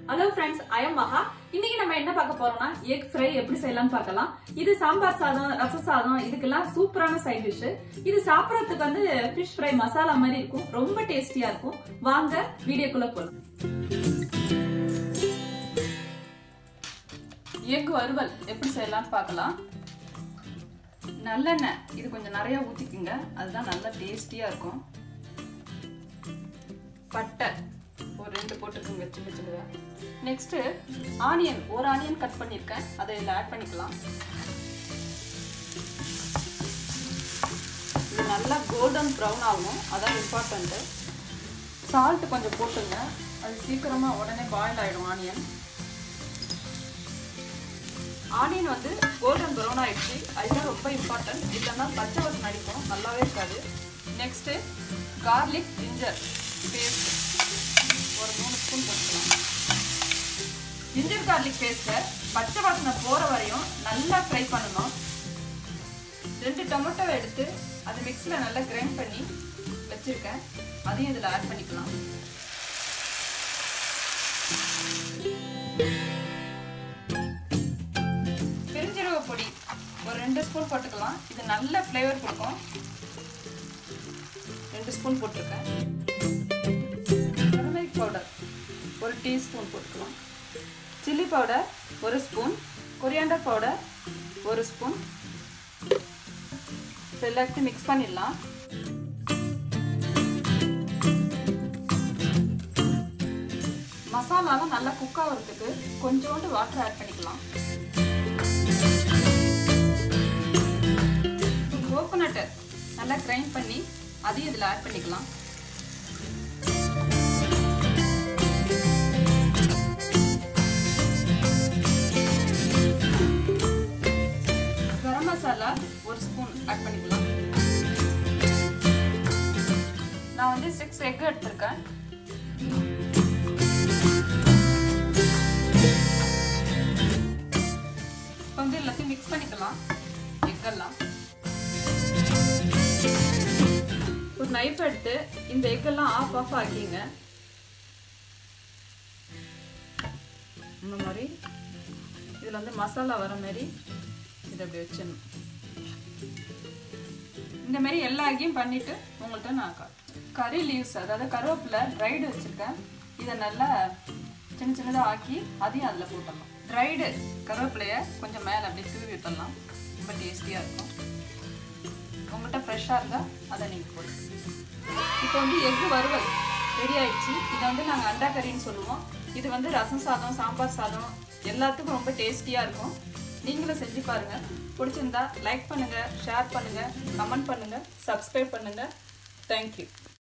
hello friends I am மகா இன்னைக்கு நம்ம என்ன பார்க்க போறோம்னா எக் ஃப்ரை எப்படி செய்யலாம்னு பார்க்கலாம் இது சாம்பார் சாதம் ரச சாதம் இதுக்கெல்லாம் சூப்பரான சைட் டிஷ் இது சாப்பிடறதுக்கு வந்து ஃபிஷ் ஃப்ரை மசாலா மாதிரி இருக்கும் ரொம்ப டேஸ்டியா இருக்கும் வாங்க வீடியோக்குள்ள போலாம் எக் வறுவல் எப்படி செய்யலாம்னு பார்க்கலாம் நல்லெண்ணெய் இது கொஞ்சம் நிறைய ஊத்திக்குங்க அதுதான் நல்லா டேஸ்டியா இருக்கும் பட்டை ஒரு ரெண்டு போட்டுக்குங்க சின்ன சின்னதா நெக்ஸ்ட் ஆனியன் ஒரு ஆனியன் கட் பண்ணியிருக்கேன் அதை இதில் ஆட் பண்ணிக்கலாம் இது நல்லா கோல்டன் ப்ரௌன் ஆகணும் அதான் இம்பார்ட்டண்ட்டு சால்ட் கொஞ்சம் போட்டுங்க அது சீக்கிரமாக உடனே பாயில் ஆகிடும் ஆனியன் ஆனியன் வந்து கோல்டன் ப்ரௌன் ஆயிடுச்சு அதுதான் ரொம்ப இம்பார்ட்டன்ட் இல்லைன்னா பச்சை வாசனை அடிக்கும் நல்லாவே இருக்காது நெக்ஸ்ட்டு கார்லிக் ஜிஞ்சர் பேஸ்ட் ஒரு மூணு ஸ்பூன் போட்டுக்கலாம் ஜிஞ்சர் கார்லிக் பேஸ்ட்டை பச்சை வாசனை போகிற வரையும் நல்லா ஃப்ரை பண்ணணும் ரெண்டு டொமேட்டோவை எடுத்து அது மிக்ஸியில் நல்லா கிரைண்ட் பண்ணி வச்சுருக்கேன் அதையும் இதில் ஆட் பண்ணிக்கலாம் பெருஞ்சீரக பொடி ஒரு ரெண்டு ஸ்பூன் போட்டுக்கலாம் இது நல்ல ஃப்ளேவர் கொடுக்கும் ரெண்டு ஸ்பூன் போட்டிருக்கேன் டர்மரிக் பவுடர் ஒரு டீஸ்பூன் போட்டுக்கலாம் சில்லி பவுடர் ஒரு ஸ்பூன் கொரியாண்டர் பவுடர் ஒரு ஸ்பூன் எல்லாத்தையும் மிக்ஸ் பண்ணிடலாம் மசாலாலாம் நல்லா குக் ஆகிறதுக்கு கொஞ்சோண்டு வாட்டர் ஆட் பண்ணிக்கலாம் கோகோனட்டை நல்லா கிரைண்ட் பண்ணி அதையும் இதில் ஆட் பண்ணிக்கலாம் கரம் மசாலா ஒரு ஸ்பூன் ஆட் பண்ணிக்கலாம் நான் வந்து சிக்ஸ் எக் எடுத்திருக்கேன் இப்போ வந்து எல்லாத்தையும் மிக்ஸ் பண்ணிக்கலாம் எக்கெல்லாம் ஒரு நைஃப் எடுத்து இந்த எக்கெல்லாம் ஆஃப் ஆஃப் ஆக்கிங்க இந்த மாதிரி இதில் வந்து மசாலா வர மாதிரி இதை அப்படி வச்சிடணும் இந்த மாதிரி எல்லா எக்கையும் பண்ணிவிட்டு உங்கள்கிட்ட நான் கறி லீவ்ஸ் அதாவது கருவேப்பிலை ட்ரைடு வச்சுருக்கேன் இதை நல்லா சின்ன சின்னதாக ஆக்கி அதையும் அதில் போட்டுடலாம் ட்ரைடு கருவேப்பிலையை கொஞ்சம் மேலே அப்படியே தூவி விட்டுடலாம் ரொம்ப டேஸ்டியாக இருக்கும் உங்கள்கிட்ட ஃப்ரெஷ்ஷாக இருந்தால் அதை நீங்கள் போடுங்க இப்போ வந்து எக்கு வறுவல் ரெடி ஆயிடுச்சு இதை வந்து நாங்கள் அண்டா கறின்னு சொல்லுவோம் இது வந்து ரசம் சாதம் சாம்பார் சாதம் எல்லாத்துக்கும் ரொம்ப டேஸ்டியாக இருக்கும் நீங்களும் செஞ்சு பாருங்கள் பிடிச்சிருந்தா லைக் பண்ணுங்கள் ஷேர் பண்ணுங்கள் கமெண்ட் பண்ணுங்கள் சப்ஸ்கிரைப் பண்ணுங்கள் தேங்க்யூ